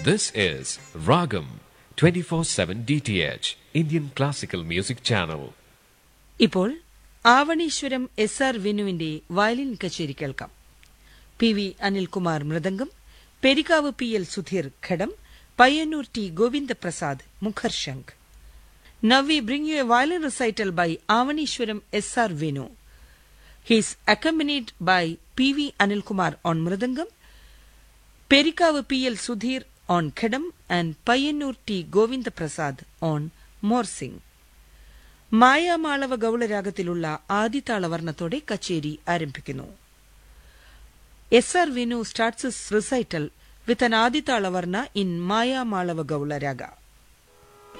This is Ragam 24/7 DTH Indian Classical Music Channel. ഇപ്പോൾ Avaneeswaram S R വിനുവിന്റെ violin കച്ചേരി കേൾക്കാം P V Anilkumar mridangam Perikkavu P L Sudheer ghatam Payyanur T Govindaprasad മുഖർശംഖ് Now we bring you a violin recital by Avanishwaram S.R. Venu. He is accompanied by P.V. Anilkumar on Mridangam, Perikavu P.L. Sudhir on Khedam and Payanur T. Govinda Prasad on Morsing. മായാമാളവ ഗൗളരാഗത്തിലുള്ള ആദിതാളവർണ്ണത്തോടെ കച്ചേരി ആരംഭിക്കുന്നു S R Vinu starts recital with an Adi tala varna in Mayamalava ഗൗളരാഗ